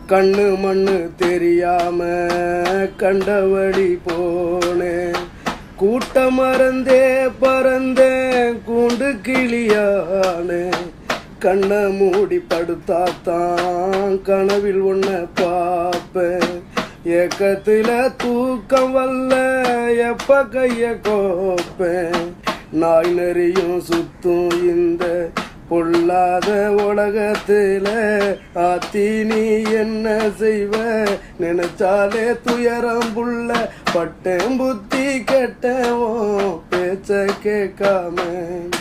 கண்ணு மண்ணு தெரியாம கண்டவழி போனேன் கூட்ட மறந்தே பறந்தேன் கூண்டு கிளியானே கண்ணை மூடி படுத்தாத்தான் கனவில் ஒன்ன பார்ப்பேன் ஏக்கத்துல தூக்கம் வல்ல எப்ப கைய கோப்பேன் நாய் நெறியும் சுத்தும் இந்த பொல்லாத உலகத்துல ஆத்தி நீ என்ன செய்வ நினைச்சாலே துயரம் புள்ள பட்டேன் புத்தி கெட்டவோ பேச்ச கேட்காம